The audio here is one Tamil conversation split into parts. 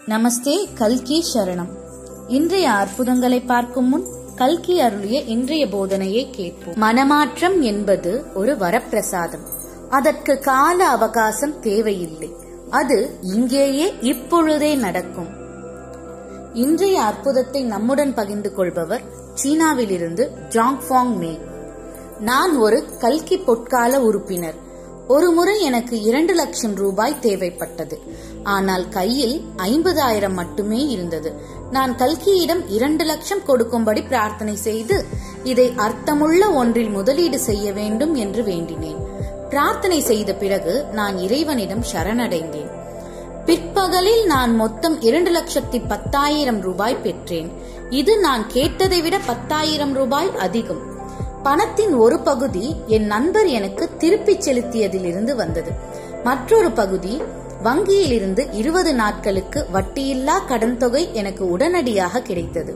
நமஸ்தே கல்கி சரணம் இன்றைய அற்புதங்களை பார்க்கும் முன் கல்கி அருளிய இன்றைய போதனையை கேட்போம் மனமாற்றம் என்பது ஒரு வரப்பிரசாதம் அதற்கு கால அவகாசம் தேவையில்லை அது இங்கேயே இப்பொழுதே நடக்கும் இன்றைய அற்புதத்தை நம்முடன் பகிர்ந்து கொள்பவர் சீனாவிலிருந்து ஜாங்ஃபாங் மே நான் ஒரு கல்கி பொற்கால உறுப்பினர் ஒரு முறை எனக்கு இரண்டு லட்சம் ரூபாய் தேவைப்பட்டது ஆனால் கையில் ஐம்பதாயிரம் மட்டுமே இருந்தது நான் கல்கியிடம் இரண்டு லட்சம் கொடுக்கும்படி பிரார்த்தனை செய்து இதை அர்த்தமுள்ள ஒன்றில் முதலீடு செய்ய வேண்டும் என்று வேண்டினேன் பிரார்த்தனை செய்த பிறகு நான் இறைவனிடம் சரணடைந்தேன் பிற்பகலில் நான் மொத்தம் இரண்டு லட்சத்தி பத்தாயிரம் ரூபாய் பெற்றேன் இது நான் கேட்டதை விட பத்தாயிரம் ரூபாய் அதிகம் பணத்தின் ஒரு பகுதி என் நண்பர் எனக்கு திருப்பிச் செலுத்தியதிலிருந்து வந்தது மற்றொரு பகுதி வங்கியிலிருந்து இருபது நாட்களுக்கு வட்டியில்லா கடன் தொகை எனக்கு உடனடியாக கிடைத்தது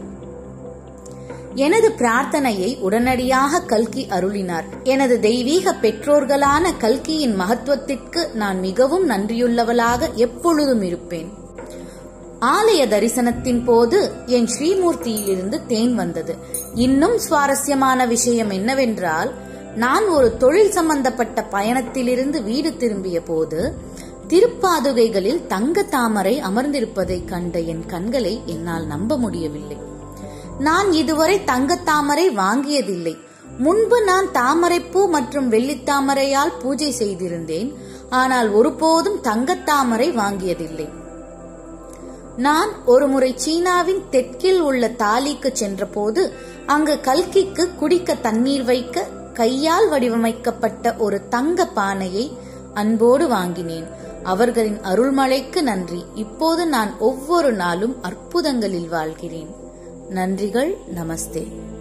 எனது பிரார்த்தனையை உடனடியாக கல்கி அருளினார் எனது தெய்வீக பெற்றோர்களான கல்கியின் மகத்துவத்திற்கு நான் மிகவும் நன்றியுள்ளவளாக எப்பொழுதும் இருப்பேன் ஆலய தரிசனத்தின் போது என் ஸ்ரீமூர்த்தியிலிருந்து தேன் வந்தது இன்னும் சுவாரஸ்யமான விஷயம் என்னவென்றால் நான் ஒரு தொழில் சம்பந்தப்பட்ட பயணத்திலிருந்து வீடு திரும்பிய போது திருப்பாதுகைகளில் தங்க தாமரை அமர்ந்திருப்பதை கண்ட என் கண்களை என்னால் நம்ப முடியவில்லை நான் இதுவரை தங்கத்தாமரை வாங்கியதில்லை முன்பு நான் தாமரைப்பூ மற்றும் வெள்ளித்தாமரையால் பூஜை செய்திருந்தேன் ஆனால் ஒருபோதும் தங்கத்தாமரை வாங்கியதில்லை நான் ஒருமுறை சீனாவின் தெற்கில் உள்ள தாலிக்கு சென்றபோது அங்கு கல்கிக்கு குடிக்க தண்ணீர் வைக்க கையால் வடிவமைக்கப்பட்ட ஒரு தங்க பானையை அன்போடு வாங்கினேன் அவர்களின் அருள்மழைக்கு நன்றி இப்போது நான் ஒவ்வொரு நாளும் அற்புதங்களில் வாழ்கிறேன் நன்றிகள் நமஸ்தே